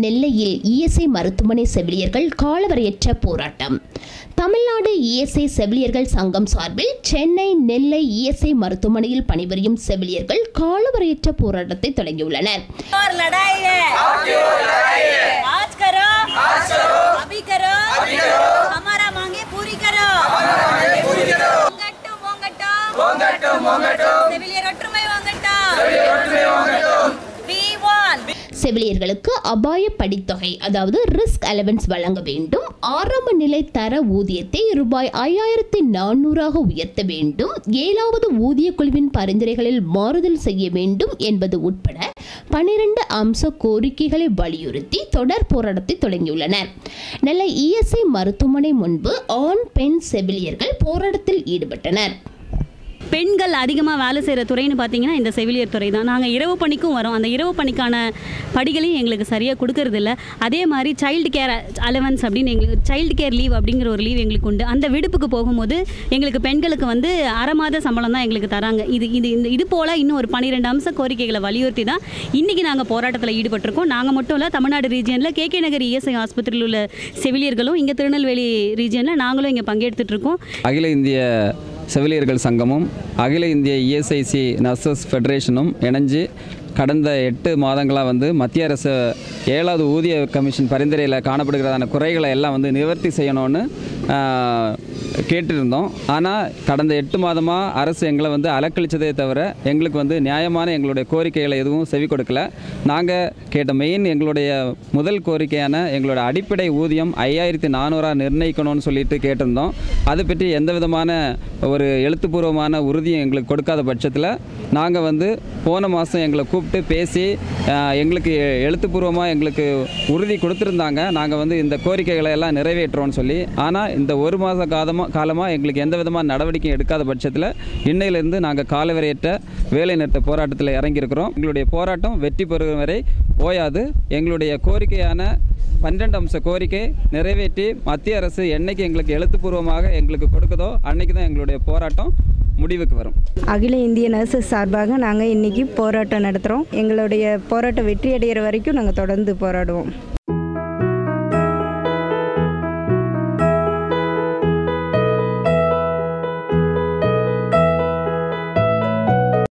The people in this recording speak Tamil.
நெல்லையில் இஎஸ்ஐ மருத்துவமனை செவிலியர்கள் காலவரையற்ற போராட்டம் தமிழ்நாடு இஎஸ்ஐ செவிலியர்கள் சங்கம் சார்பில் சென்னை நெல்லை இஎஸ்ஐ மருத்துவமனையில் பணிபுரியும் செவிலியர்கள் காலவரையற்ற போராட்டத்தை தொடங்கியுள்ளனர் और लड़ाई है आज करो अभी करो हमारा मांगे पूरी करो பொங்கட்டும் பொங்கட்டும் செவிலியர் ஒற்றுமை வாங்கட்டும் we want செவிலியர்களுக்கு அபாய படித்தொகை அதாவது ரிஸ்க் அலவன்ஸ் வழங்க வேண்டும் ஆரம்ப நிலை தர ஊதியத்தை ரூபாய் ஐயாயிரத்தி நானூறாக உயர்த்த வேண்டும் ஏழாவது ஊதிய குழுவின் பரிந்துரைகளில் மாறுதல் செய்ய வேண்டும் என்பது உட்பட பனிரெண்டு அம்ச கோரிக்கைகளை வலியுறுத்தி தொடர் போராட்டத்தை தொடங்கியுள்ளனர் நெல்லை இஎஸ்ஐ மருத்துவமனை முன்பு ஆண் பெண் செவிலியர்கள் போராட்டத்தில் ஈடுபட்டனர் பெண்கள் அதிகமாக வேலை செய்கிற துறைன்னு பார்த்தீங்கன்னா இந்த செவிலியர் துறை தான் நாங்கள் இரவு பணிக்கும் வரோம் அந்த இரவு பணிக்கான படிகளையும் எங்களுக்கு சரியாக கொடுக்கறதில்ல அதே மாதிரி சைல்டு கேர் அலவன்ஸ் அப்படின்னு எங்களுக்கு சைல்டு கேர் லீவ் அப்படிங்கிற ஒரு லீவ் எங்களுக்கு உண்டு அந்த விடுப்புக்கு போகும்போது எங்களுக்கு பெண்களுக்கு வந்து அரை மாத சம்பளம் தான் எங்களுக்கு தராங்க இது இது இந்த இது போல் இன்னும் ஒரு பன்னிரெண்டு அம்ச கோரிக்கைகளை வலியுறுத்தி தான் இன்றைக்கி நாங்கள் போராட்டத்தில் ஈடுபட்டிருக்கோம் நாங்கள் மட்டும் இல்லை தமிழ்நாடு ரீஜியனில் கே கே நகர் இஎஸ்ஐ ஆஸ்பத்திரியில் உள்ள செவிலியர்களும் இங்கே திருநெல்வேலி ரீஜியனில் நாங்களும் இங்கே பங்கெடுத்துட்டு இருக்கோம் அகில இந்திய செவிலியர்கள் சங்கமும் அகில இந்திய இஎஸ்ஐசி நர்சஸ் ஃபெடரேஷனும் இணைஞ்சு கடந்த எட்டு மாதங்களாக வந்து மத்திய அரசு ஏழாவது ஊதிய கமிஷன் பரிந்துரையில் காணப்படுகிறதான குறைகளை எல்லாம் வந்து நிவர்த்தி செய்யணும்னு ஆஹ், கேட்டிருந்தோம் ஆனால் கடந்த எட்டு மாதமாக அரசு எங்களை வந்து அலக்களித்ததே தவிர எங்களுக்கு வந்து நியாயமான எங்களுடைய கோரிக்கைகளை எதுவும் செவி கொடுக்கல நாங்கள் கேட்ட மெயின் எங்களுடைய முதல் கோரிக்கையான எங்களோட அடிப்படை ஊதியம் ஐயாயிரத்தி நானூறாக நிர்ணயிக்கணும்னு சொல்லிட்டு கேட்டிருந்தோம் அது பற்றி எந்த விதமான ஒரு எழுத்துப்பூர்வமான உறுதியும் எங்களுக்கு கொடுக்காத பட்சத்தில் நாங்கள் வந்து போன மாதம் எங்களை கூப்பிட்டு பேசி ஆஹ், எங்களுக்கு எழுத்துப்பூர்வமாக எங்களுக்கு உறுதி கொடுத்துருந்தாங்க நாங்கள் வந்து இந்த கோரிக்கைகளை எல்லாம் நிறைவேற்றுறோம்னு சொல்லி ஆனால் இந்த ஒரு மாத காலமாக காலமாக எங்களுக்கு எந்த விதமான நடவடிக்கையும் எடுக்காத பட்சத்தில் இன்னையிலிருந்து நாங்கள் காலவரையற்ற வேலை நிறுத்த போராட்டத்தில் இறங்கியிருக்கிறோம் எங்களுடைய போராட்டம் வெற்றி பெறும் வரை ஓயாது எங்களுடைய கோரிக்கையான பன்னெண்டு அம்ச கோரிக்கை நிறைவேற்றி மத்திய அரசு என்னைக்கு எங்களுக்கு எழுத்துப்பூர்வமாக எங்களுக்கு கொடுக்குதோ அன்னைக்கு தான் எங்களுடைய போராட்டம் முடிவுக்கு வரும் அகில இந்திய நர்சஸ் சார்பாக நாங்கள் இன்றைக்கி போராட்டம் நடத்துகிறோம் எங்களுடைய போராட்டம் வெற்றி அடைகிற வரைக்கும் நாங்கள் தொடர்ந்து போராடுவோம்